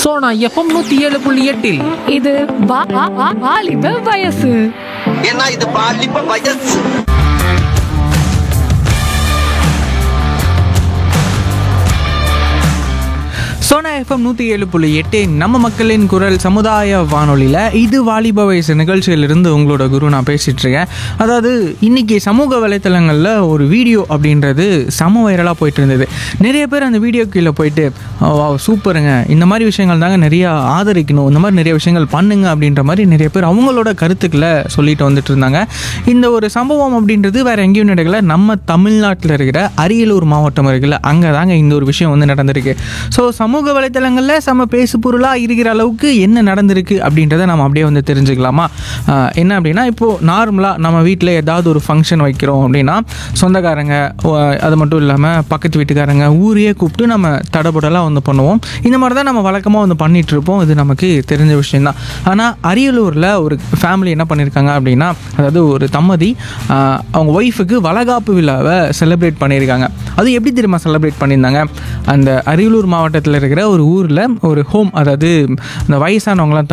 Sona FM நூத்தி ஏழு புள்ளி எட்டில் இது வா- வா- வா- வாலிப வயசு ஏன்னா இது பாலிப்ப வயசு சோனா எஃப்எம் நூற்றி ஏழு புள்ளி எட்டு நம்ம மக்களின் குரல் சமுதாய வானொலியில் இது வாலிப வயசு நிகழ்ச்சியிலிருந்து உங்களோட குரு நான் பேசிகிட்டு இருக்கேன் அதாவது இன்னைக்கு சமூக வலைத்தளங்களில் ஒரு வீடியோ அப்படின்றது சம வைரலாக போயிட்டு இருந்தது நிறைய பேர் அந்த வீடியோ கீழே போயிட்டு வா சூப்பருங்க இந்த மாதிரி விஷயங்கள் தாங்க நிறைய ஆதரிக்கணும் இந்த மாதிரி நிறைய விஷயங்கள் பண்ணுங்க அப்படின்ற மாதிரி நிறைய பேர் அவங்களோட கருத்துக்களை சொல்லிட்டு வந்துட்டு இருந்தாங்க இந்த ஒரு சம்பவம் அப்படின்றது வேற எங்கேயும் நடக்கல நம்ம தமிழ்நாட்டில் இருக்கிற அரியலூர் மாவட்டம் இருக்குல்ல அங்கே தாங்க இந்த ஒரு விஷயம் வந்து நடந்திருக்கு ஸோ சமூக வலைத்தளங்களில் செம பேசு பொருளாக இருக்கிற அளவுக்கு என்ன நடந்திருக்கு அப்படின்றத நம்ம அப்படியே வந்து தெரிஞ்சுக்கலாமா ஆஹ் என்ன அப்படின்னா இப்போது நார்மலாக நம்ம வீட்டில் ஏதாவது ஒரு ஃபங்க்ஷன் வைக்கிறோம் அப்படின்னா சொந்தக்காரங்க ஓ, அது மட்டும் இல்லாமல் பக்கத்து வீட்டுக்காரங்க ஊரையே கூப்பிட்டு நம்ம தடபுடலாக வந்து பண்ணுவோம் இந்த மாதிரி தான் நம்ம வழக்கமாக வந்து பண்ணிட்டு இருப்போம் இது நமக்கு தெரிஞ்ச விஷயம்தான் ஆனால் அரியலூரில் ஒரு ஃபேமிலி என்ன பண்ணியிருக்காங்க அப்படின்னா அதாவது ஒரு தம்பதி ஆஹ் அவங்க ஒய்ஃபுக்கு வளகாப்பு விழாவை செலிப்ரேட் பண்ணியிருக்காங்க அது எப்படி தெரியுமா செலிப்ரேட் பண்ணியிருந்தாங்க அந்த அரியலூர் மாவட்டத்தில் இருக்கிற ஒரு ஊரில் ஒரு ஹோம் அதாவது இந்த வயசானவங்களாம்